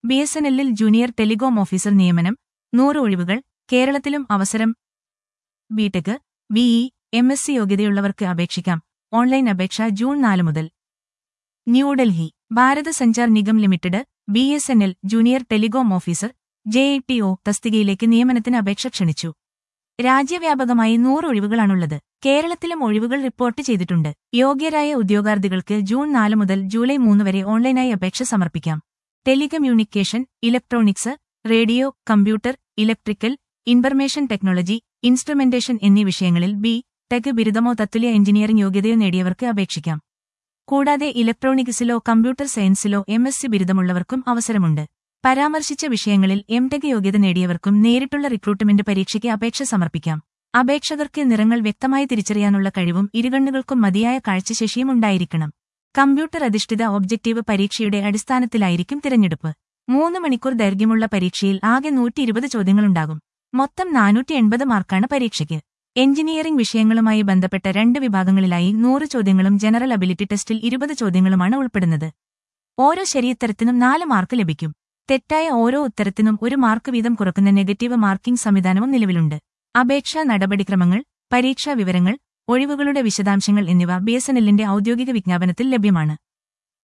B S N എല്ലിൽ junior telecom officer നിയമനം നൂറ് ഒഴിവുകൾ കേരളത്തിലും അവസരം BTech BE M S C യോഗ്യതയുള്ളവർക്ക് അപേക്ഷിക്കാം ഓൺലൈൻ അപേക്ഷ ജൂൺ നാല് മുതൽ New Delhi Bharat Sanchar Nigam limited B S N L junior telecom officer J I T O തസ്തികയിലേക്ക് നിയമനത്തിന് അപേക്ഷ ക്ഷണിച്ചു രാജ്യവ്യാപകമായി നൂറ് ഒഴിവുകളാണുള്ളത് കേരളത്തിലും ഒഴിവുകൾ റിപ്പോർട്ട് ചെയ്തിട്ടുണ്ട് യോഗ്യരായ ഉദ്യോഗാർത്ഥികൾക്ക് ജൂൺ നാല് മുതൽ ജൂലൈ മൂന്ന് വരെ ഓൺലൈനായി അപേക്ഷ സമർപ്പിക്കാം telecommunication electronics radio computer electrical information technology instrumentation എന്നീ വിഷയങ്ങളിൽ ബി ടെക് ബിരുദമോ തത്തുല്യ എഞ്ചിനീയറിംഗ് യോഗ്യതയോ നേടിയവർക്ക് അപേക്ഷിക്കാം കൂടാതെ ഇലക്ട്രോണിക്സിലോ കമ്പ്യൂട്ടർ സയൻസിലോ എം എസ് സി ബിരുദമുള്ളവർക്കും അവസരമുണ്ട് പരാമർശിച്ച വിഷയങ്ങളിൽ എം ടെക് യോഗ്യത നേടിയവർക്കും നേരിട്ടുള്ള റിക്രൂട്ട്മെന്റ് പരീക്ഷയ്ക്ക് അപേക്ഷ സമർപ്പിക്കാം അപേക്ഷകർക്ക് നിറങ്ങൾ വ്യക്തമായി തിരിച്ചറിയാനുള്ള കഴിവും ഇരുകണ്ണുകൾക്കും മതിയായ കാഴ്ചശേഷിയും ഉണ്ടായിരിക്കണം കമ്പ്യൂട്ടർ അധിഷ്ഠിത ഒബ്ജക്റ്റീവ് പരീക്ഷയുടെ അടിസ്ഥാനത്തിലായിരിക്കും തിരഞ്ഞെടുപ്പ് മൂന്ന് മണിക്കൂർ ദൈർഘ്യമുള്ള പരീക്ഷയിൽ ആകെ നൂറ്റി ഇരുപത് ചോദ്യങ്ങളുണ്ടാകും മൊത്തം നാനൂറ്റി എൺപത് മാർക്കാണ് പരീക്ഷയ്ക്ക് എഞ്ചിനീയറിംഗ് വിഷയങ്ങളുമായി ബന്ധപ്പെട്ട രണ്ട് വിഭാഗങ്ങളിലായി നൂറ് ചോദ്യങ്ങളും ജനറൽ അബിലിറ്റി ടെസ്റ്റിൽ ഇരുപത് ചോദ്യങ്ങളുമാണ് ഉൾപ്പെടുന്നത് ഓരോ ശരിയുത്തരത്തിനും നാല് മാർക്ക് ലഭിക്കും തെറ്റായ ഓരോ ഉത്തരത്തിനും ഒരു മാർക്ക് വീതം കുറക്കുന്ന നെഗറ്റീവ് മാർക്കിംഗ് സംവിധാനവും നിലവിലുണ്ട് അപേക്ഷാ നടപടിക്രമങ്ങൾ പരീക്ഷാ വിവരങ്ങൾ ഒഴിവുകളുടെ വിശദാംശങ്ങൾ എന്നിവ ബിഎസ്എൻഎല്ലിന്റെ ഔദ്യോഗിക വിജ്ഞാപനത്തിൽ ലഭ്യമാണ്